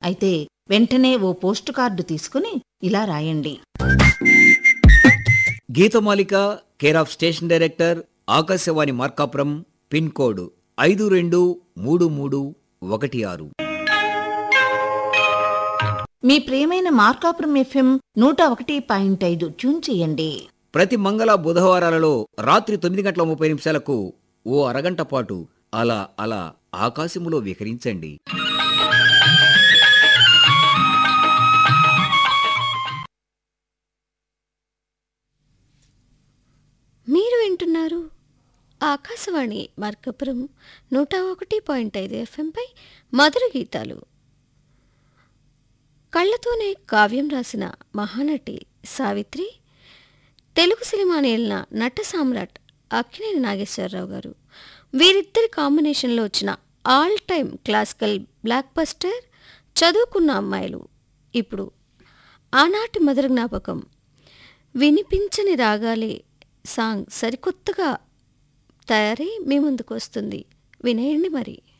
అయితే వెంటనే ఓ post card తీసుకుని ఇలా రాయండి Geethamalika care of station director Akashvani Markapuram pin code ఐదు రెండు మూడు మూడు ఒకటి ఆరు మీ ప్రియమైన మార్కాపురం ఎఫ్ఎం నూట ఒకటి పాయింట్ ఐదు ట్యూన్ చేయండి ప్రతి మంగళ బుధవారాలలో రాత్రి తొమ్మిది గంటల ముప్పై నిమిషాలకు ఓ అరగంట పాటు అలా అలా ఆకాశములో విహరించండి మీరు వింటున్నారు ఆకాశవాణి మార్కపురం నూట ఒకటి పాయింట్ ఐదు ఎఫ్ఎంపై మధుర గీతాలు కళ్ళతోనే కావ్యం రాసిన మహానటి సావిత్రి తెలుగు సినిమా నేలిన నట సామ్రాట్ అక్కినేని నాగేశ్వరరావు గారు వీరిద్దరి కాంబినేషన్లో వచ్చిన all time classical blockbuster Chaduvukunna Ammayilu ఇప్పుడు ఆనాటి మధుర జ్ఞాపకం వినిపించని రాగాలే సాంగ్ సరికొత్తగా తయారై మీ ముందుకు వస్తుంది వినేయండి మరి